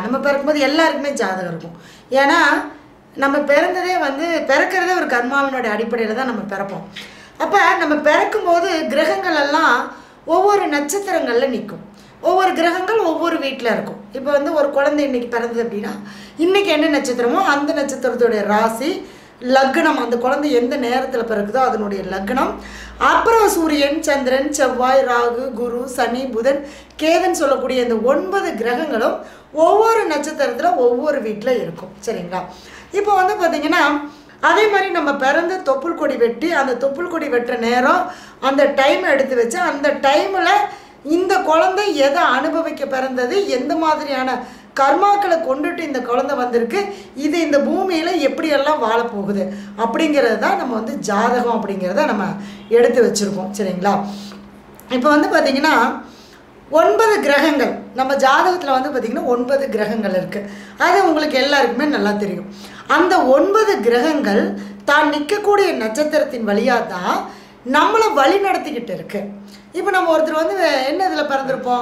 நம்ம பிறக்கும்போது எல்லாருக்குமே ஜாதகம் இருக்கும் ஏன்னா நம்ம பிறந்ததே வந்து பிறக்கிறதே ஒரு கர்மாவினுடைய அடிப்படையில் தான் நம்ம பிறப்போம் அப்போ நம்ம பிறக்கும்போது கிரகங்கள் எல்லாம் ஒவ்வொரு நட்சத்திரங்களில் நிற்கும் ஒவ்வொரு கிரகங்கள் ஒவ்வொரு வீட்டில் இருக்கும் இப்போ வந்து ஒரு குழந்தை இன்னைக்கு பிறந்தது அப்படின்னா இன்னைக்கு என்ன நட்சத்திரமோ அந்த நட்சத்திரத்துடைய ராசி லக்னம் அந்த குழந்தை எந்த நேரத்தில் பிறக்குதோ அதனுடைய லக்னம் அப்புறம் சூரியன் சந்திரன் செவ்வாய் ராகு குரு சனி புதன் கேதன் சொல்லக்கூடிய இந்த ஒன்பது கிரகங்களும் ஒவ்வொரு நட்சத்திரத்தில் ஒவ்வொரு வீட்டில் இருக்கும் சரிங்களா இப்போ வந்து பார்த்தீங்கன்னா அதே மாதிரி நம்ம பிறந்து தொப்புள் கொடி வெட்டி அந்த தொப்புள் கொடி வெட்டுற நேரம் அந்த டைம் எடுத்து வச்சு அந்த டைமில் இந்த குழந்தை எதை அனுபவிக்க பிறந்தது எந்த மாதிரியான கர்மாக்களை கொண்டுட்டு இந்த குழந்தை வந்திருக்கு இது இந்த பூமியில் எப்படியெல்லாம் வாழப்போகுது அப்படிங்கிறது தான் நம்ம வந்து ஜாதகம் அப்படிங்கிறத நம்ம எடுத்து வச்சுருக்கோம் சரிங்களா இப்போ வந்து பார்த்திங்கன்னா ஒன்பது கிரகங்கள் நம்ம ஜாதகத்தில் வந்து பார்த்திங்கன்னா ஒன்பது கிரகங்கள் இருக்குது அது உங்களுக்கு எல்லாருக்குமே நல்லா தெரியும் அந்த ஒன்பது கிரகங்கள் தான் நிற்கக்கூடிய நட்சத்திரத்தின் வழியாக தான் நம்மளை வழி நடத்திக்கிட்டு இருக்கு இப்போ நம்ம ஒருத்தர் வந்து என்ன இதில் பிறந்திருப்போம்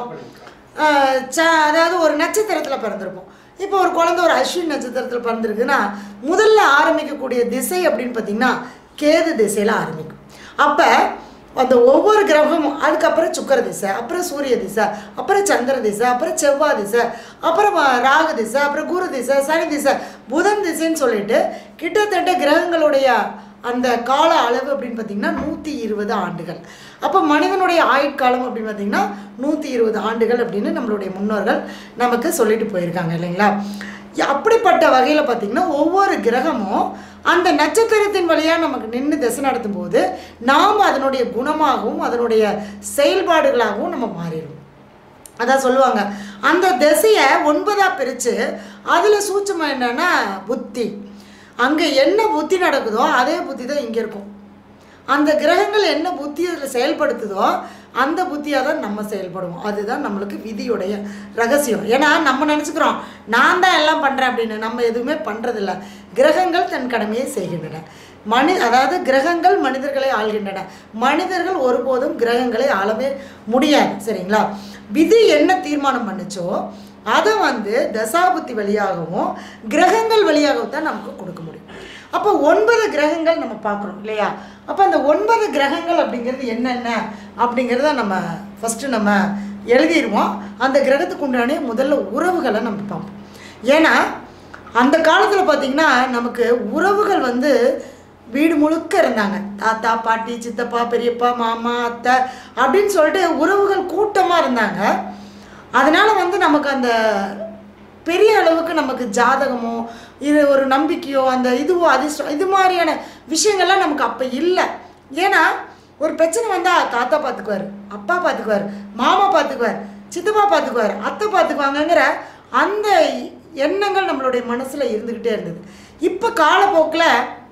ஆஹ் ச- அதாவது ஒரு நட்சத்திரத்தில் பிறந்திருப்போம் இப்போ ஒரு குழந்தை ஒரு அஸ்வின் நட்சத்திரத்தில் பிறந்திருக்குன்னா முதல்ல ஆரம்பிக்கக்கூடிய திசை அப்படின்னு பார்த்தீங்கன்னா கேது திசையில் ஆரம்பிக்கும் அப்போ அந்த ஒவ்வொரு கிரகமும் அதுக்கப்புறம் சுக்கர திசை அப்புறம் சூரிய திசை அப்புறம் சந்திர திசை அப்புறம் செவ்வாய் திசை அப்புறம் வ- ராகு திசை அப்புறம் குரு திசை சனி திசை புதன் திசைன்னு சொல்லிட்டு கிட்டத்தட்ட கிரகங்களுடைய அந்த கால அளவு அப்படின்னு பார்த்தீங்கன்னா நூற்றி இருபது ஆண்டுகள் அப்போ மனிதனுடைய ஆயுட்காலம் அப்படின்னு பார்த்தீங்கன்னா நூற்றி இருபது ஆண்டுகள் அப்படின்னு நம்மளுடைய முன்னோர்கள் நமக்கு சொல்லிட்டு போயிருக்காங்க இல்லைங்களா அப்படிப்பட்ட வகையில் பார்த்தீங்கன்னா ஒவ்வொரு கிரகமும் அந்த நட்சத்திரத்தின் வழியாக நமக்கு நின்று திசை நடத்தும் போது நாம் அதனுடைய குணமாகவும் அதனுடைய செயல்பாடுகளாகவும் நம்ம மாறிடுவோம் அதான் சொல்லுவாங்க அந்த திசையை ஒன்பதாக பிரித்து அதில் சூட்சமாக என்னன்னா புத்தி அங்கே என்ன புத்தி நடக்குதோ அதே புத்தி தான் இங்கே இருக்கும் அந்த கிரகங்கள் என்ன புத்தி அதில் செயல்படுத்துதோ அந்த புத்தியாக தான் நம்ம செயல்படுவோம் அதுதான் நம்மளுக்கு விதியுடைய ரகசியம் ஏன்னா நம்ம நினச்சிக்கிறோம் நான் தான் எல்லாம் பண்ணுறேன் அப்படின்னு நம்ம எதுவுமே பண்ணுறதில்ல கிரகங்கள் தன் கடமையை செய்கின்றன மனி அதாவது கிரகங்கள் மனிதர்களை ஆள்கின்றன மனிதர்கள் ஒருபோதும் கிரகங்களை ஆளவே முடியாது சரிங்களா விதி என்ன தீர்மானம் பண்ணுச்சோ அதை வந்து தசாபுத்தி வழியாகவும் கிரகங்கள் வழியாகவும் தான் நமக்கு கொடுக்க முடியும் அப்போ ஒன்பது கிரகங்கள் நம்ம பார்க்குறோம் இல்லையா அப்போ அந்த ஒன்பது கிரகங்கள் அப்படிங்கிறது என்னென்ன அப்படிங்கிறத நம்ம ஃபஸ்ட்டு நம்ம எழுதிடுவோம் அந்த கிரகத்துக்கு உண்டான முதல்ல உறவுகளை நம்ம பார்ப்போம் ஏன்னா அந்த காலத்தில் பார்த்திங்கன்னா நமக்கு உறவுகள் வந்து வீடு முழுக்க இருந்தாங்க தாத்தா பாட்டி சித்தப்பா பெரியப்பா மாமா அத்தை அப்படின்னு சொல்லிட்டு உறவுகள் கூட்டமாக இருந்தாங்க அதனால் வந்து நமக்கு அந்த பெரிய அளவுக்கு நமக்கு ஜாதகமோ இது ஒரு நம்பிக்கையோ அந்த இதுவோ அதிர்ஷ்டம் இது மாதிரியான விஷயங்கள்லாம் நமக்கு அப்போ இல்லை ஏன்னா ஒரு பிரச்சனை வந்தால் தாத்தா பார்த்துக்குவார் அப்பா பார்த்துக்குவார் மாமா பார்த்துக்குவார் சித்தப்பா பார்த்துக்குவார் அத்தை பார்த்துக்குவாங்கங்கிற அந்த எண்ணங்கள் நம்மளுடைய மனசில் இருந்துக்கிட்டே இருந்தது இப்போ காலப்போக்கில்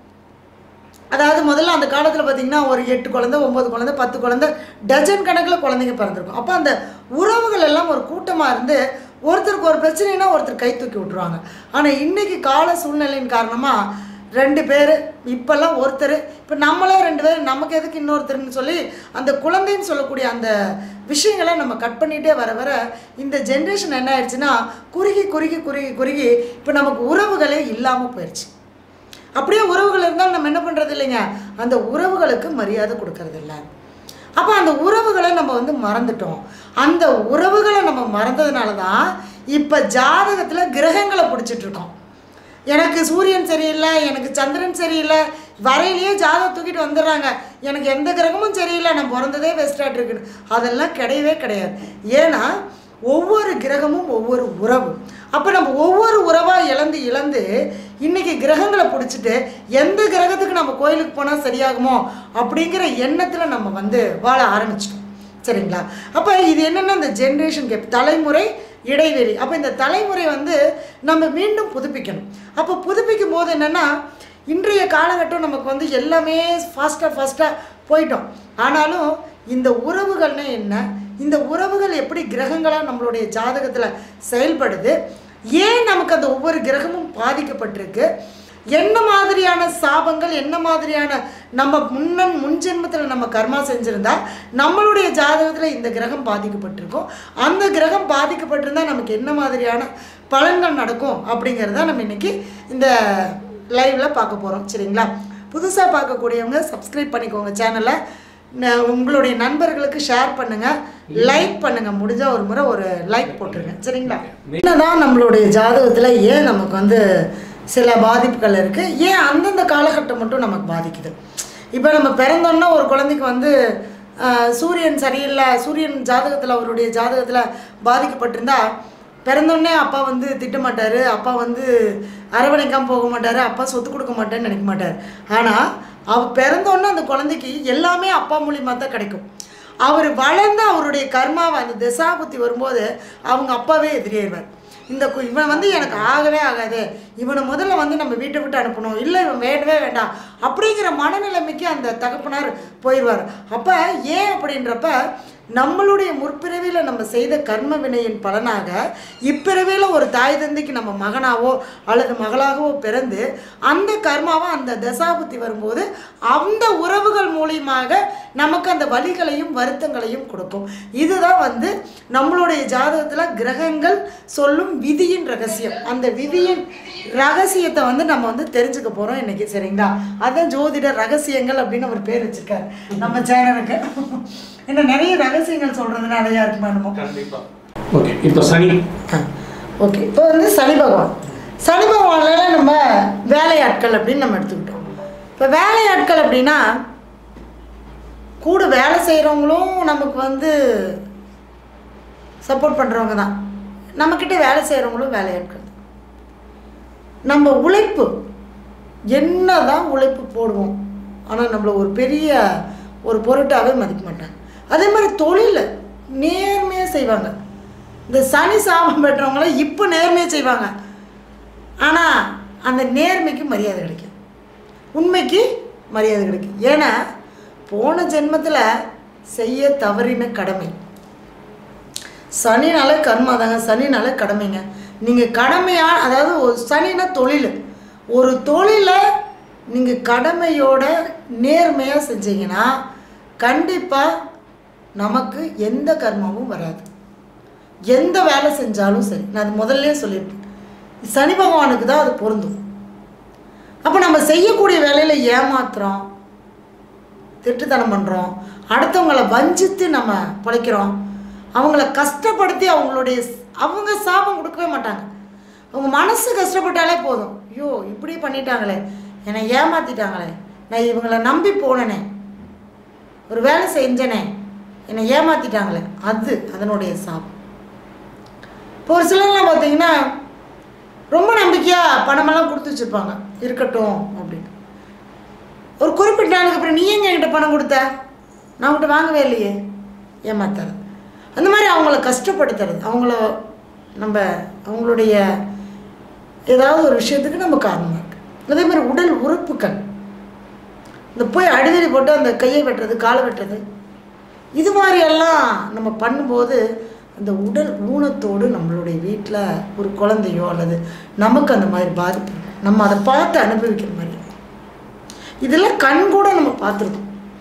அதாவது முதல்ல அந்த காலத்தில் பார்த்தீங்கன்னா ஒரு எட்டு குழந்தை ஒம்பது குழந்தை பத்து குழந்தை டஜன் கணக்கில் குழந்தைங்க பிறந்திருக்கும் அப்போ அந்த உறவுகள் எல்லாம் ஒரு கூட்டமாக இருந்து ஒருத்தருக்கு ஒரு பிரச்சனைனா ஒருத்தர் கை தூக்கி விட்ருவாங்க ஆனால் இன்னைக்கு கால சூழ்நிலையின் காரணமாக ரெண்டு பேர் இப்போல்லாம் ஒருத்தர் இப்போ நம்மளே ரெண்டு பேர் நமக்கு எதுக்கு இன்னொருத்தர்னு சொல்லி அந்த குழந்தைன்னு சொல்லக்கூடிய அந்த விஷயங்களை நம்ம கட் பண்ணிகிட்டே வர வர இந்த ஜென்ரேஷன் என்ன ஆயிடுச்சுன்னா குறுகி குறுகி குறுகி குறுகி இப்போ நமக்கு உறவுகளே இல்லாமல் போயிடுச்சு அப்படியே உறவுகள் இருந்தாலும் நம்ம என்ன பண்ணுறது இல்லைங்க அந்த உறவுகளுக்கு மரியாதை கொடுக்கறது இல்ல அப்போ அந்த உறவுகளை நம்ம வந்து மறந்துட்டோம் அந்த உறவுகளை நம்ம மறந்ததுனால தான் இப்போ ஜாதகத்தில் கிரகங்களை பிடிச்சிட்டு இருக்கோம் எனக்கு சூரியன் சரியில்லை எனக்கு சந்திரன் சரியில்லை வரையிலேயே ஜாதகம் தூக்கிட்டு வந்துடுறாங்க எனக்கு எந்த கிரகமும் சரியில்லை நான் பிறந்ததே வெஸ்டாட் இருக்குன்னு அதெல்லாம் கிடையவே கிடையாது ஏன்னா ஒவ்வொரு கிரகமும் ஒவ்வொரு உறவு அப்போ நம்ம ஒவ்வொரு உறவாக இழந்து இழந்து இன்னைக்கு கிரகங்களை பிடிச்சிட்டு எந்த கிரகத்துக்கு நம்ம கோயிலுக்கு போனால் சரியாகுமோ அப்படிங்கிற எண்ணத்தில் நம்ம வந்து வாழ ஆரம்பிச்சிட்டோம் சரிங்களா அப்போ இது என்னென்னா இந்த ஜென்ரேஷன் கேப் தலைமுறை இடைவெளி அப்போ இந்த தலைமுறை வந்து நம்ம மீண்டும் புதுப்பிக்கணும் அப்போ புதுப்பிக்கும் போது என்னென்னா இன்றைய காலகட்டம் நமக்கு வந்து எல்லாமே ஃபாஸ்ட்டாக ஃபாஸ்ட்டாக போயிட்டோம் ஆனாலும் இந்த உறவுகள்னா என்ன இந்த உறவுகள் எப்படி கிரகங்களாக நம்மளுடைய ஜாதகத்தில் செயல்படுது ஏன் நமக்கு அந்த ஒவ்வொரு கிரகமும் பாதிக்கப்பட்டிருக்கு என்ன மாதிரியான சாபங்கள் என்ன மாதிரியான நம்ம முன்ன முன் ஜென்மத்தில் நம்ம கர்மா செஞ்சுருந்தா நம்மளுடைய ஜாதகத்தில் இந்த கிரகம் பாதிக்கப்பட்டிருக்கும் அந்த கிரகம் பாதிக்கப்பட்டிருந்தா நமக்கு என்ன மாதிரியான பலன்கள் நடக்கும் அப்படிங்கிறத நம்ம இன்னைக்கு இந்த லைவில் பார்க்க போகிறோம் சரிங்களா புதுசாக பார்க்கக்கூடியவங்க சப்ஸ்கிரைப் பண்ணிக்கோங்க சேனலை ந- உங்களுடைய நண்பர்களுக்கு ஷேர் பண்ணுங்கள் லைக் பண்ணுங்கள் முடிஞ்சால் ஒரு முறை ஒரு லைக் போட்டுருங்க சரிங்களா என்னதான் நம்மளுடைய ஜாதகத்தில் ஏன் நமக்கு வந்து சில பாதிப்புகள் இருக்குது ஏன் அந்தந்த காலகட்டம் மட்டும் நமக்கு பாதிக்குது இப்போ நம்ம பிறந்தோன்னா ஒரு குழந்தைக்கு வந்து ஆஹ், சூரியன் சரியில்லை சூரியன் ஜாதகத்தில் அவருடைய ஜாதகத்தில் பாதிக்கப்பட்டிருந்தா பிறந்தோடனே அப்பா வந்து திட்ட மாட்டார் அப்பா வந்து அரவணைக்காமல் போக மாட்டார் அப்பா சொத்து கொடுக்க மாட்டேன்னு நினைக்க மாட்டார் ஆனால் அவ பிறந்தோடனே அந்த குழந்தைக்கு எல்லாமே அப்பா மூலியமாக தான் கிடைக்கும் அவர் வளர்ந்து அவருடைய கர்மாவை அந்த திசாபுத்தி வரும்போது அவங்க அப்பாவே எதிரியாயிருவார் இந்த கு- இவன் வந்து எனக்கு ஆகவே ஆகாது இவனை முதல்ல வந்து நம்ம வீட்டை விட்டு அனுப்பணும் இல்லை இவன் வேண்டவே வேண்டாம் அப்படிங்கிற மனநிலைமைக்கு அந்த தகப்பனார் போயிடுவார் அப்போ ஏன் அப்படின்றப்ப நம்மளுடைய முற்பிறவியில் நம்ம செய்த கர்ம வினையின் பலனாக இப்பிறவியில் ஒரு தாய் தந்தைக்கு நம்ம மகனாவோ அல்லது மகளாகவோ பிறந்து அந்த கர்மாவை அந்த தசாபுத்தி வரும்போது அந்த உறவுகள் மூலியமாக நமக்கு அந்த வலிகளையும் வருத்தங்களையும் கொடுக்கும் இதுதான் வந்து நம்மளுடைய ஜாதகத்தில் கிரகங்கள் சொல்லும் விதியின் ரகசியம் அந்த விதியின் ரகசியத்தை வந்து நம்ம வந்து தெரிஞ்சுக்க போகிறோம் இன்னைக்கு சரிங்களா அதான் ஜோதிட ரகசியங்கள் அப்படின்னு ஒரு பேர் வச்சிருக்காரு நம்ம சேனலுக்கு இன்னும் நிறைய ரகசியங்கள் சொல்கிறது நிறையா இருக்குமா என்னமோ கண்டிப்பா ஓகே இப்போ சனி ஓகே இப்போ வந்து சனி பகவான் சனி பகவானில் நம்ம வேலையாட்கள் அப்படின்னு நம்ம எடுத்துக்கிட்டோம் இப்போ வேலையாட்கள் அப்படின்னா கூட வேலை செய்கிறவங்களும் நமக்கு வந்து சப்போர்ட் பண்ணுறவங்க தான் நம்மக்கிட்ட வேலை செய்கிறவங்களும் வேலையாட்கள் தான் நம்ம உழைப்பு என்ன தான் உழைப்பு போடுவோம் ஆனால் நம்மளை ஒரு பெரிய ஒரு பொருட்டாகவே மதிக்க மாட்டாங்க அதே மாதிரி தொழில் நேர்மையாக செய்வாங்க இந்த சனி சாபம் பெற்றவங்களாம் இப்போ நேர்மையாக செய்வாங்க ஆனால் அந்த நேர்மைக்கு மரியாதை கிடைக்கும் உண்மைக்கு மரியாதை கிடைக்கும் ஏன்னா போன ஜென்மத்தில் செய்ய தவறின கடமை சனினால கர்மா தாங்க சனினால கடமைங்க நீங்கள் கடமையா அதாவது ஒரு சனினா தொழில் ஒரு தொழிலை நீங்கள் கடமையோட நேர்மையாக செஞ்சீங்கன்னா கண்டிப்பாக நமக்கு எந்த கர்மாவும் வராது எந்த வேலை செஞ்சாலும் சரி நான் அது முதல்ல சொல்லியிருப்பேன் சனி பகவானுக்கு தான் அது பொருந்தும் அப்போ நம்ம செய்யக்கூடிய வேலையில் ஏமாத்துறோம் திட்டுத்தனம் பண்ணுறோம் அடுத்தவங்கள வஞ்சித்து நம்ம பிழைக்கிறோம் அவங்கள கஷ்டப்படுத்தி அவங்களுடைய அவங்க சாபம் கொடுக்கவே மாட்டாங்க அவங்க மனசு கஷ்டப்பட்டாலே போதும் ஐயோ இப்படி பண்ணிட்டாங்களே என்னை ஏமாத்திட்டாங்களே நான் இவங்கள நம்பி போனேனே ஒரு வேலை செஞ்சனே என்னை ஏமாத்திட்டாங்களே அது அதனுடைய சாபம் இப்போ ஒரு சிலர்லாம் பார்த்தீங்கன்னா ரொம்ப நம்பிக்கையாக பணமெல்லாம் கொடுத்து வச்சுருப்பாங்க இருக்கட்டும் அப்படின்னு ஒரு குறிப்பிட்ட நாளுக்கு அப்புறம் நீ எங்க என்கிட்ட பணம் கொடுத்த நான் உன்கிட்ட வாங்கவே இல்லையே ஏமாத்துறது அந்த மாதிரி அவங்கள கஷ்டப்படுத்துறது அவங்கள நம்ம அவங்களுடைய ஏதாவது ஒரு விஷயத்துக்கு நம்ம காரணமாக இருக்கு அதே மாதிரி உடல் உறுப்புகள் இந்த போய் அடிதடி போட்டு அந்த கையை வெட்டுறது காலை வெட்டுறது இது மாதிரியெல்லாம் நம்ம பண்ணும்போது அந்த உடல் ஊனத்தோடு நம்மளுடைய வீட்டில் ஒரு குழந்தையோ அல்லது நமக்கு அந்த மாதிரி பாதிப்பு இருக்கும். நம்ம அதை பார்த்து அனுபவிக்கிற மாதிரி இருக்கும். இதெல்லாம் கண் கூட நம்ம பார்த்துருக்கோம்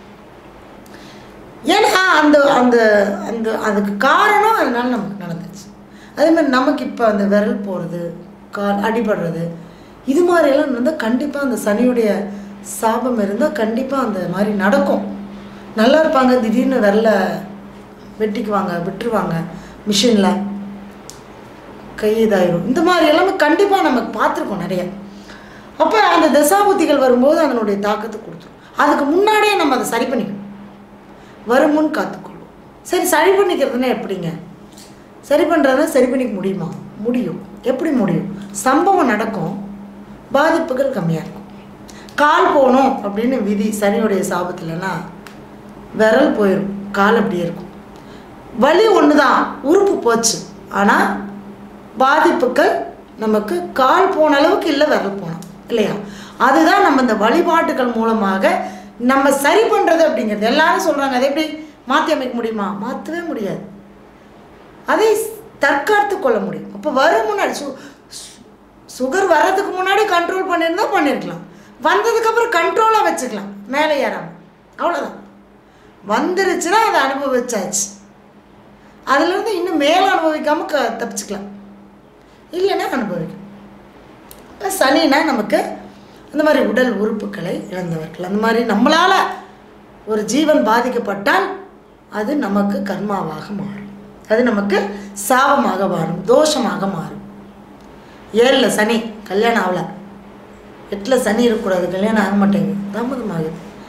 ஏன்னா அந்த அந்த அந்த அதுக்கு காரணம் அதனால நமக்கு நடந்துச்சு அதே மாதிரி நமக்கு இப்போ அந்த விரல் போகிறது கால் அடிபடுறது இது மாதிரியெல்லாம் இருந்தால் கண்டிப்பாக அந்த சனியுடைய சாபம் இருந்தால் கண்டிப்பாக அந்த மாதிரி நடக்கும் நல்லா இருப்பாங்க திடீர்னு விரல வெட்டிக்குவாங்க விட்டுருவாங்க மிஷினில் கை இதாயிரும் இந்த மாதிரி எல்லாமே கண்டிப்பாக நம்ம பார்த்துருக்கோம் நிறைய அப்போ அந்த தசாபுத்திகள் வரும்போது அதனுடைய தாக்கத்தை கொடுத்துரும் அதுக்கு முன்னாடியே நம்ம அதை சரி பண்ணிக்கணும் வருமுன் காத்துக்கொள்ளும் சரி சரி பண்ணிக்கிறதுனா எப்படிங்க சரி பண்ணுறதுனா சரி பண்ணிக்க முடியுமா முடியும் எப்படி முடியும் சம்பவம் நடக்கும் பாதிப்புகள் கம்மியாக இருக்கும் கால் போகணும் அப்படின்னு விதி சனியுடைய சாபத்துலனா விரல் போயிடும் கால் அப்படியே இருக்கும் வலி ஒன்று தான் உறுப்பு போச்சு ஆனால் பாதிப்புகள் நமக்கு கால் போன அளவுக்கு இல்லை விரல் போனோம் இல்லையா அதுதான் நம்ம இந்த வழிபாட்டுகள் மூலமாக நம்ம சரி பண்ணுறது அப்படிங்கிறது எல்லாரும் சொல்கிறாங்க அதை எப்படி மாற்றி அமைக்க முடியுமா மாற்றவே முடியாது அதை தற்காத்து கொள்ள முடியும் அப்போ வரும் முன்னாடி சு சு- சுகர் வர்றதுக்கு முன்னாடி கண்ட்ரோல் பண்ணியிருந்தா பண்ணியிருக்கலாம் வந்ததுக்கப்புறம் கண்ட்ரோலாக வச்சுக்கலாம் மேலே ஏறாமல் அவ்வளோதான் வந்துருச்சுன்னா அதை அனுபவிச்சாச்சு அதுலேருந்து இன்னும் மேலே அனுபவிக்காமல் க தப்பிச்சுக்கலாம் இல்லைன்னா அனுபவிக்கும் இப்போ சனினா நமக்கு அந்த மாதிரி உடல் உறுப்புகளை இழந்தவர்கள் அந்த மாதிரி நம்மளால் ஒரு ஜீவன் பாதிக்கப்பட்டால் அது நமக்கு கர்மாவாக மாறும் அது நமக்கு சாபமாக மாறும் தோஷமாக மாறும் ஏழில் சனி கல்யாணம் ஆகல எட்டில் சனி இருக்கக்கூடாது கல்யாணம் ஆக மாட்டேங்குது தாமதமாகுது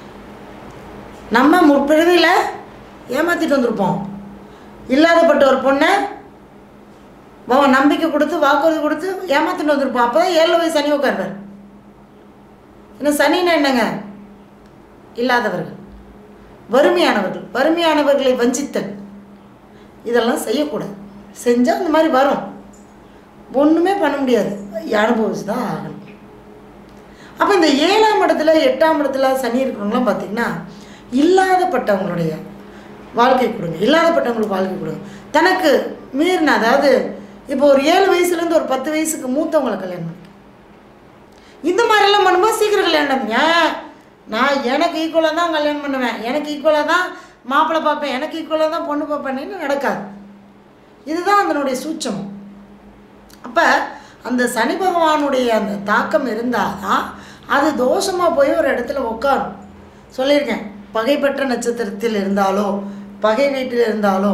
நம்ம முற்பிறவியில் ஏமாற்றிட்டு வந்திருப்போம் இல்லாதப்பட்ட ஒரு பொண்ணை பாவம் நம்பிக்கை கொடுத்து வாக்குறுதி கொடுத்து ஏமாத்திட்டு வந்திருப்போம் அப்போ தான் ஏழு வயசு சனி உட்காருவார் ஏன்னா சனின்னா என்னங்க இல்லாதவர்கள் வறுமையானவர்கள் வறுமையானவர்களை வஞ்சித்தல் இதெல்லாம் செய்யக்கூடாது செஞ்சால் இந்த மாதிரி வரும் ஒன்றுமே பண்ண முடியாது அனுபவிச்சு தான் ஆகணும் அப்போ இந்த ஏழாம் இடத்துல எட்டாம் இடத்துல சனி இருக்கிறவங்களாம் பார்த்தீங்கன்னா இல்லாதப்பட்டவங்களுடைய வாழ்க்கை கொடுங்க இல்லாதப்பட்டவங்களுக்கு வாழ்க்கை கொடுங்க தனக்கு மீறின அதாவது இப்போ ஒரு ஏழு வயசுலேருந்து ஒரு பத்து வயசுக்கு மூத்தவங்களை கல்யாணம் பண்ணிக்க இந்த மாதிரிலாம் பண்ணும்போது சீக்கிரம் கல்யாணம் பண்ணு. ஏன் நான் எனக்கு ஈக்குவலாக தான் கல்யாணம் பண்ணுவேன் எனக்கு ஈக்குவலாக தான் மாப்பிள்ளை பார்ப்பேன் எனக்கு ஈக்குவலாக தான் பொண்ணு பார்ப்பேன்னு நடக்காது இதுதான் அதனுடைய சூட்சமம் அப்போ அந்த சனி பகவானுடைய அந்த தாக்கம் இருந்தால் தான் அது தோஷமாக போய் ஒரு இடத்துல உட்காரும் சொல்லியிருக்கேன் பகைப்பற்ற நட்சத்திரத்தில் இருந்தாலோ பகை வீட்டில் இருந்தாலோ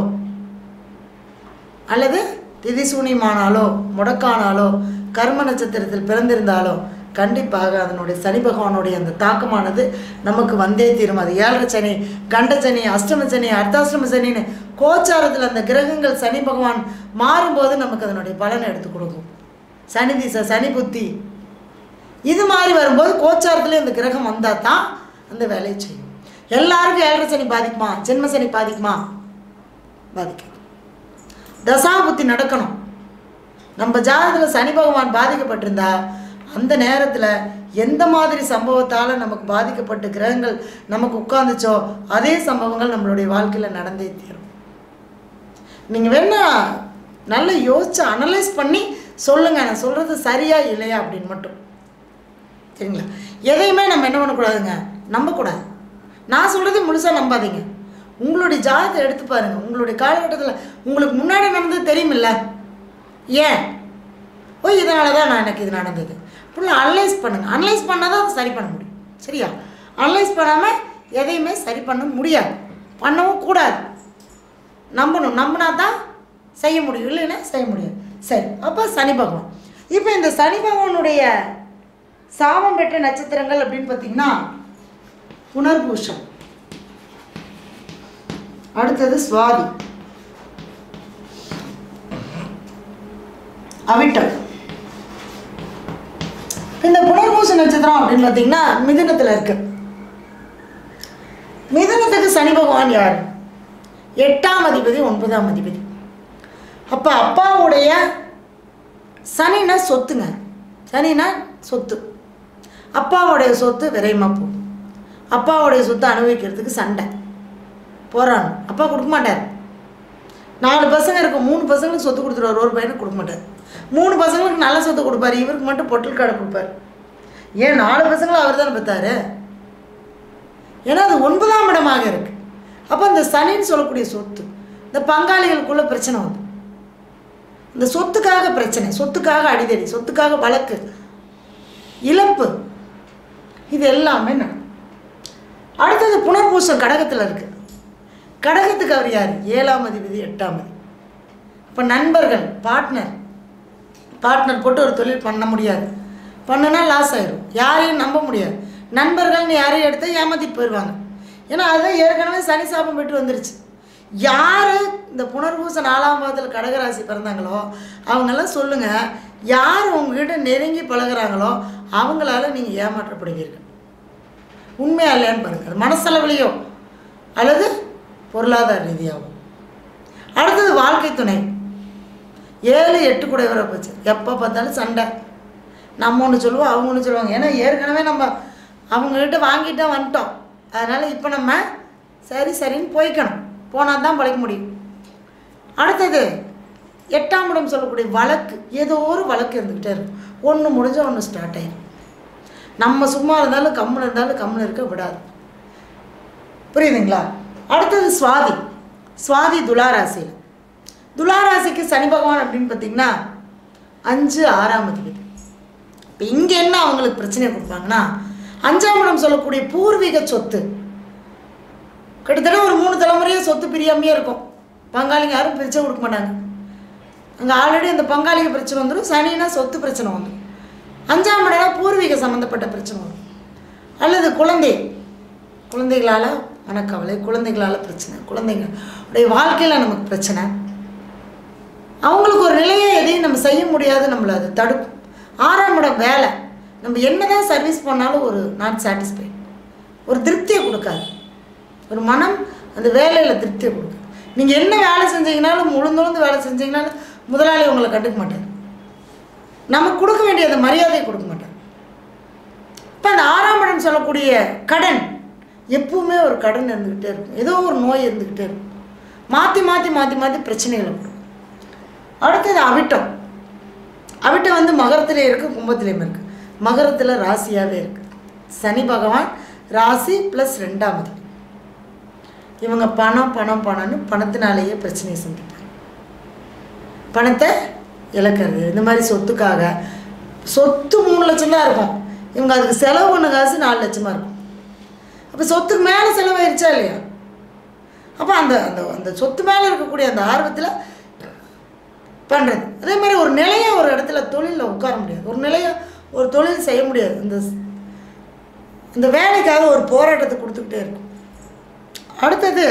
அல்லது திதிசூனியமானாலோ முடக்கானாலோ கர்ம நட்சத்திரத்தில் பிறந்திருந்தாலோ கண்டிப்பாக அதனுடைய சனி பகவானுடைய அந்த தாக்கமானது நமக்கு வந்தே தீரும் அது ஏழரை சனி கண்ட சனி அஷ்டம சனி அர்த்தாஷ்டம சனின்னு கோச்சாரத்தில் அந்த கிரகங்கள் சனி பகவான் மாறும்போது நமக்கு அதனுடைய பலனை எடுத்து கொடுக்கும் சனி திசை சனி புத்தி இது மாதிரி வரும்போது கோச்சாரத்துலேயே அந்த கிரகம் வந்தால் தான் அந்த வேலையை செய்யும் எல்லாருக்கும் ஏழரை சனி பாதிக்குமா ஜென்ம சனி பாதிக்குமா பாதிக்காது தசா புத்தி நடக்கணும் நம்ம ஜாதகத்தில் சனி பகவான் பாதிக்கப்பட்டிருந்தா அந்த நேரத்தில் எந்த மாதிரி சம்பவத்தால் நமக்கு பாதிக்கப்பட்ட கிரகங்கள் நமக்கு உட்காந்துச்சோ அதே சம்பவங்கள் நம்மளுடைய வாழ்க்கையில் நடந்தே தீரும் நீங்கள் வேணா நல்லா யோசிச்சு அனலைஸ் பண்ணி சொல்லுங்கள் நான் சொல்கிறது சரியா இல்லையா அப்படின்னு மட்டும் சரிங்களா எதையுமே நம்ம என்ன பண்ணக்கூடாதுங்க நம்பக்கூடாது நான் சொல்கிறது முழுசாக நம்பாதீங்க உங்களுடைய ஜாதகத்தை எடுத்து பாருங்க உங்களுடைய காலகட்டத்தில் உங்களுக்கு முன்னாடி நடந்தது தெரியுமில்ல ஏன் ஓ இதனால தான் நான் எனக்கு இது நடந்தது ஃபுல்லாக அனலைஸ் பண்ணுங்கள் அனலைஸ் பண்ணால் தான் அதை சரி பண்ண முடியும் சரியா அனலைஸ் பண்ணாமல் எதையுமே சரி பண்ண முடியாது பண்ணவும் கூடாது நம்பணும் நம்பினா தான் செய்ய முடியும் இல்லைன்னா செய்ய முடியாது சரி அப்போ சனி பகவான் இப்போ இந்த சனி பகவானுடைய சாபம் பெற்ற நட்சத்திரங்கள் அப்படின்னு பார்த்தீங்கன்னா புனர்பூஷம் அடுத்தது சுவாதி அவிட்டம் இந்த புனர்பூச நட்சத்திரம் அப்படின்னு பார்த்தீங்கன்னா மிதுனத்தில் இருக்கு மிதுனத்துக்கு சனி பகவான் யார் எட்டாம் அதிபதி ஒன்பதாம் அதிபதி அப்போ அப்பாவுடைய சனினா சொத்துங்க சனினா சொத்து அப்பாவுடைய சொத்து விரையமாக போகும் அப்பாவுடைய சொத்தை அனுபவிக்கிறதுக்கு சண்டை போராடணும் அப்பா கொடுக்க மாட்டார் நாலு பசங்க இருக்கும் மூணு பசங்களுக்கு சொத்து கொடுத்துருவார் ஒரு பையனுக்கு கொடுக்க மாட்டார் மூணு பசங்களுக்கு நல்ல சொத்து கொடுப்பாரு இவருக்கு மட்டும் பொட்டல் கார்டு கொடுப்பார் ஏன் நாலு பசங்களும் அவர் தானே பெற்றாரு ஏன்னா அது ஒன்பதாம் இடமாக இருக்கு அப்போ இந்த சனின்னு சொல்லக்கூடிய சொத்து இந்த பங்காளிகளுக்குள்ள பிரச்சனை வந்து இந்த சொத்துக்காக பிரச்சனை சொத்துக்காக அடிதடி சொத்துக்காக வழக்கு இழப்பு இது எல்லாமே நடக்கும் அடுத்தது புனர்பூசம் கடகத்தில் இருக்கு கடகத்துக்கு அவர் யார் ஏழாம் அதிபதி எட்டாம் அதிபதி இப்போ நண்பர்கள் பார்ட்னர் பார்ட்னர் போட்டு ஒரு தொழில் பண்ண முடியாது பண்ணுனா லாஸ் ஆயிரும் யாரையும் நம்ப முடியாது நண்பர்கள்னு யாரையும் எடுத்து ஏமாத்திட்டு போயிடுவாங்க ஏன்னா அதுதான் ஏற்கனவே சனி சாபம் பெற்று வந்துருச்சு யார் இந்த புனர்பூச நாலாம் பாதத்தில் கடகராசி பிறந்தாங்களோ அவங்கெல்லாம் சொல்லுங்கள் யார் உங்ககிட்ட நெருங்கி பழகுறாங்களோ அவங்களால நீங்கள் ஏமாற்றப்படுவீர்கள் உண்மையா இல்லையான்னு பாருங்க அது மனசளவுலையோ அல்லது பொருளாதார ரீதியாகவும் அடுத்தது வாழ்க்கை துணை ஏழு எட்டு கூட வர போச்சு எப்போ பார்த்தாலும் சண்டை நம்ம ஒன்று சொல்லுவோம் அவங்க ஒன்று சொல்லுவாங்க ஏன்னா ஏற்கனவே நம்ம அவங்கக்கிட்ட வாங்கிட்டா வந்துட்டோம் அதனால் இப்போ நம்ம சரி சரின்னு போய்க்கணும் போனால் தான் பழைக்க முடியும் அடுத்தது எட்டாம் இடம் சொல்லக்கூடிய வழக்கு ஏதோ ஒரு வழக்கு இருந்துக்கிட்டே இருக்கும் ஒன்று முடிஞ்ச ஒன்று ஸ்டார்ட் ஆயிடும் நம்ம சும்மா இருந்தாலும் கம்முன்னு இருந்தாலும் கம்முன்னு இருக்க விடாது புரியுதுங்களா அடுத்தது சுவாதி சுவாதி துளாராசியில் துளாராசிக்கு சனி பகவான் அப்படின்னு பார்த்தீங்கன்னா அஞ்சு ஆறாம் அதிபதி இப்போ இங்கே என்ன அவங்களுக்கு பிரச்சனை கொடுப்பாங்கன்னா அஞ்சாம் இடம் சொல்லக்கூடிய பூர்வீக சொத்து கிட்டத்தட்ட ஒரு மூணு தலைமுறையாக சொத்து பிரியாமையே இருக்கும் பங்காளிங்க யாரும் பிரிச்சே கொடுக்க மாட்டாங்க அங்கே ஆல்ரெடி அந்த பங்காளிக பிரச்சனை வந்துடும் சனினா சொத்து பிரச்சனை வந்துடும் அஞ்சாம் இடம்னா பூர்வீக சம்மந்தப்பட்ட பிரச்சனை வரும் அல்லது குழந்தை குழந்தைகளால் மனக்கவலை குழந்தைகளால் பிரச்சனை குழந்தைங்களுடைய வாழ்க்கையில் நமக்கு பிரச்சனை அவங்களுக்கு ஒரு நிலையை எதையும் நம்ம செய்ய முடியாது நம்மளை அது தடுக்கும் ஆறாம் இடம் வேலை நம்ம என்னதான் சர்வீஸ் பண்ணாலும் ஒரு நாட் சாட்டிஸ்ஃபை ஒரு திருப்தியை கொடுக்காது ஒரு மனம் அந்த வேலையில் திருப்தியை கொடுக்கும் நீங்கள் என்ன வேலை செஞ்சீங்கனாலும் முழுந்துழுந்து வேலை செஞ்சீங்கனாலும் முதலாளி உங்களை கண்டுக்க மாட்டார் நமக்கு கொடுக்க வேண்டிய அந்த மரியாதையை கொடுக்க மாட்டார் இப்போ அந்த ஆறாம் இடம் சொல்லக்கூடிய கடன் எப்பவுமே ஒரு கடன் இருந்துக்கிட்டே இருக்கும் ஏதோ ஒரு நோய் இருந்துக்கிட்டே இருக்கும் மாற்றி மாற்றி மாற்றி மாற்றி பிரச்சனைகளை கொடுக்கும் அடுத்தது அவிட்டம் அவிட்டம் வந்து மகரத்திலே இருக்குது கும்பத்திலையும் இருக்குது மகரத்தில் ராசியாகவே இருக்குது சனி பகவான் ராசி ப்ளஸ் ரெண்டாவது இவங்க பணம் பணம் பணம்னு பணத்தினாலேயே பிரச்சனையை சந்திப்பாங்க பணத்தை இழக்கிறது இந்த மாதிரி சொத்துக்காக சொத்து மூணு லட்சம் தான் இருக்கும் இவங்க அதுக்கு செலவு பண்ண காசு நாலு லட்சமாக இருக்கும் அப்போ சொத்துக்கு மேலே செலவாயிருச்சா இல்லையா அப்போ அந்த அந்த அந்த சொத்து மேலே இருக்கக்கூடிய அந்த ஆர்வத்தில் பண்ணுறது அதே மாதிரி ஒரு நிலையை ஒரு இடத்துல தொழிலில் உட்கார முடியாது ஒரு நிலையை ஒரு தொழில் செய்ய முடியாது இந்த இந்த வேலைக்காக ஒரு போராட்டத்தை கொடுத்துக்கிட்டே இருக்கும் அடுத்தது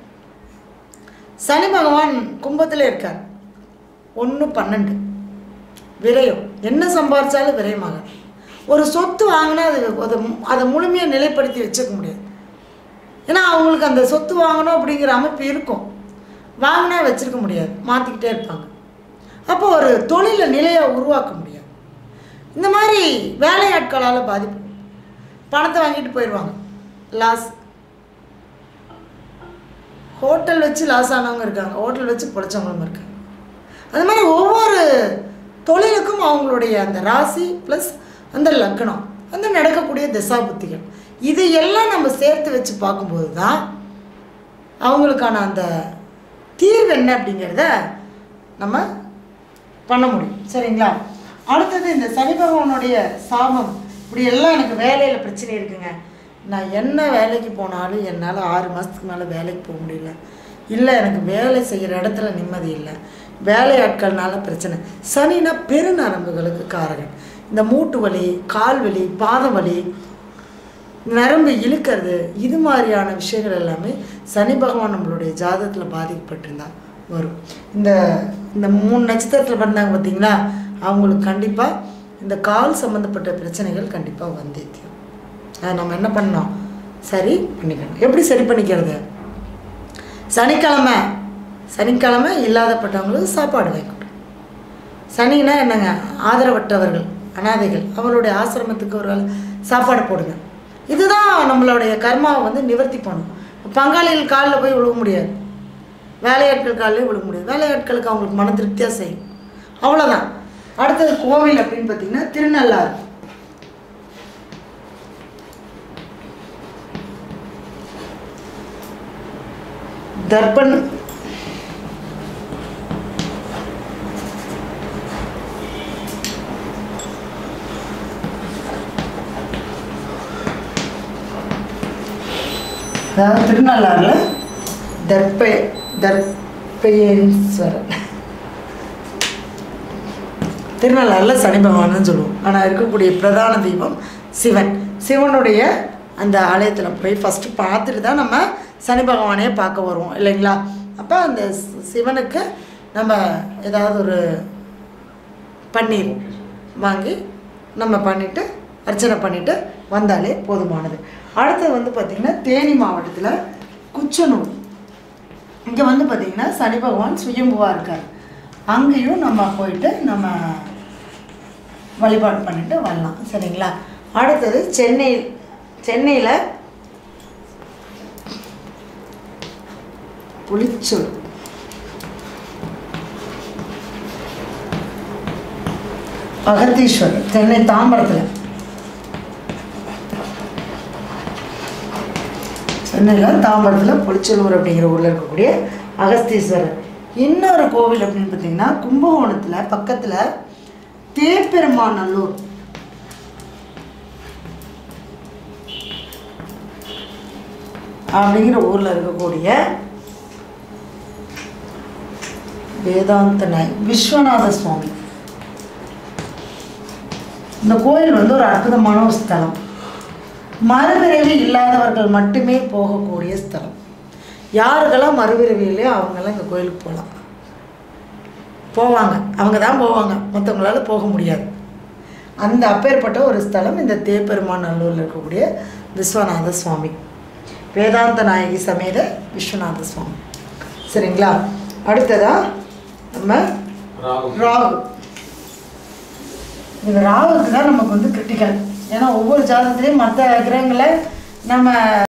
சனி பகவான் கும்பத்தில் இருக்கார் ஒன்று பன்னெண்டு விரயம் என்ன சம்பாரிச்சாலும் விரயமாக ஒரு சொத்து வாங்கினா அது அதை அதை முழுமையாக நிலைப்படுத்தி வச்சுக்க முடியாது ஏன்னா அவங்களுக்கு அந்த சொத்து வாங்கணும் அப்படிங்கிற அமைப்பு இருக்கும் வாங்கினா வச்சுருக்க முடியாது மாற்றிக்கிட்டே இருப்பாங்க அப்போ ஒரு தொழிலை நிலையாக உருவாக்க முடியாது இந்த மாதிரி வேலையாட்களால் பாதிப்பு பணத்தை வாங்கிட்டு போயிடுவாங்க லாஸ் ஹோட்டல் வச்சு லாஸ் ஆனவங்க இருக்காங்க ஹோட்டல் வச்சு பிழைச்சவங்களும் இருக்காங்க அது மாதிரி ஒவ்வொரு தொழிலுக்கும் அவங்களுடைய அந்த ராசி ப்ளஸ் அந்த லக்னம் அந்த நடக்கக்கூடிய திசா புத்திகள் இதையெல்லாம் நம்ம சேர்த்து வச்சு பார்க்கும்போது தான் அவங்களுக்கான அந்த தீர்வு என்ன அப்படிங்கிறத நம்ம பண்ண முடியும் சரிங்களா அடுத்தது இந்த சனி பகவானுடைய சாபம் இப்படி எல்லாம் எனக்கு வேலையில் பிரச்சனை இருக்குங்க நான் என்ன வேலைக்கு போனாலும் என்னால் ஆறு மாதத்துக்கு மேலே வேலைக்கு போக முடியல இல்லை எனக்கு வேலை செய்கிற இடத்துல நிம்மதி இல்லை வேலையாட்கள்னால பிரச்சனை சனினா பெருநரம்புகளுக்கு காரகன் இந்த மூட்டு வலி கால் வலி பாதம் வலி நரம்பு இழுக்கிறது இது மாதிரியான விஷயங்கள் எல்லாமே சனி பகவான் நம்மளுடைய ஜாதகத்தில் பாதிக்கப்பட்டிருந்தா வரும் இந்த இந்த மூணு நட்சத்திரத்தில் பிறந்தாங்க பார்த்தீங்களா அவங்களுக்கு கண்டிப்பாக இந்த கால் சம்மந்தப்பட்ட பிரச்சனைகள் கண்டிப்பாக வந்தே தீரும் அதை நம்ம என்ன பண்ணோம் சரி பண்ணிக்கணும் எப்படி சரி பண்ணிக்கிறது சனிக்கிழமை சனிக்கிழமை இல்லாதப்பட்டவங்களுக்கு சாப்பாடு வைக்கணும் சனினா என்னங்க ஆதரவற்றவர்கள் அனாதைகள் அவங்களுடைய ஆசிரமத்துக்கு ஒரு வேளை சாப்பாடு போடுங்க இதுதான் நம்மளுடைய கர்மாவை வந்து நிவர்த்தி பண்ணும் பங்காளிகள் காலில் போய் விழுக முடியாது வேலையாட்கள் காலிலே விழுக முடியாது வேலையாட்களுக்கு அவங்களுக்கு மன திருப்தியாக செய்யும் அவ்வளோதான் அடுத்தது கோவில் அப்படின்னு பார்த்தீங்கன்னா திருநள்ளாறு தர்ப்பன் அதாவது திருநள்ளாறில் தர்ப்ப தர்ப்பயேஸ்வரர் திருநள்ளாறில் சனி பகவான்னு சொல்லுவோம் ஆனால் இருக்கக்கூடிய பிரதான தீபம் சிவன் சிவனுடைய அந்த ஆலயத்தில் போய் ஃபஸ்ட்டு பார்த்துட்டு தான் நம்ம சனி பகவானே பார்க்க வருவோம் இல்லைங்களா அப்போ அந்த சி- சிவனுக்கு நம்ம ஏதாவது ஒரு பன்னீர் வாங்கி நம்ம பண்ணிவிட்டு அர்ச்சனை பண்ணிவிட்டு வந்தாலே போதுமானது அடுத்தது வந்து பார்த்திங்கன்னா தேனி மாவட்டத்தில் குச்சனூர் இங்கே வந்து பார்த்திங்கன்னா சனி பகவான் சுயம்புவாக இருக்கார் அங்கேயும் நம்ம போயிட்டு நம்ம வழிபாடு பண்ணிட்டு வரலாம் சரிங்களா அடுத்தது சென்னை சென்னையில் புளிச்சூர் அகத்தீஸ்வரர் சென்னை தாம்பரத்தில் சென்னையில் தாம்பரத்தில் புளிச்சலூர் அப்படிங்கிற ஊரில் இருக்கக்கூடிய அகஸ்தீஸ்வரர் இன்னொரு கோவில் அப்படின்னு பார்த்தீங்கன்னா கும்பகோணத்தில் பக்கத்தில் தேப்பெருமாநல்லூர் அப்படிங்கிற ஊரில் இருக்கக்கூடிய வேதாந்த நாய் விஸ்வநாத சுவாமி இந்த கோயில் வந்து ஒரு அற்புதமான ஒரு ஸ்தலம் மறுபிறவி இல்லாதவர்கள் மட்டுமே போகக்கூடிய ஸ்தலம் யாருக்கெல்லாம் மறுபிறவி இல்லையோ அவங்கெல்லாம் இந்த கோயிலுக்கு போகலாம் போவாங்க அவங்க தான் போவாங்க மற்றவங்களால போக முடியாது அந்த அப்பேற்பட்ட ஒரு ஸ்தலம் இந்த தேப்பெருமான் நல்லூரில் இருக்கக்கூடிய விஸ்வநாத சுவாமி வேதாந்த நாயகி சமேத விஸ்வநாத சுவாமி சரிங்களா அடுத்ததா நம்ம ராகு ராகு இந்த ராகுக்கு தான் நமக்கு வந்து கிரிட்டிக்கல் ஏன்னா ஒவ்வொரு ஜாதகத்துலேயும் மற்ற கிரகங்களை நம்ம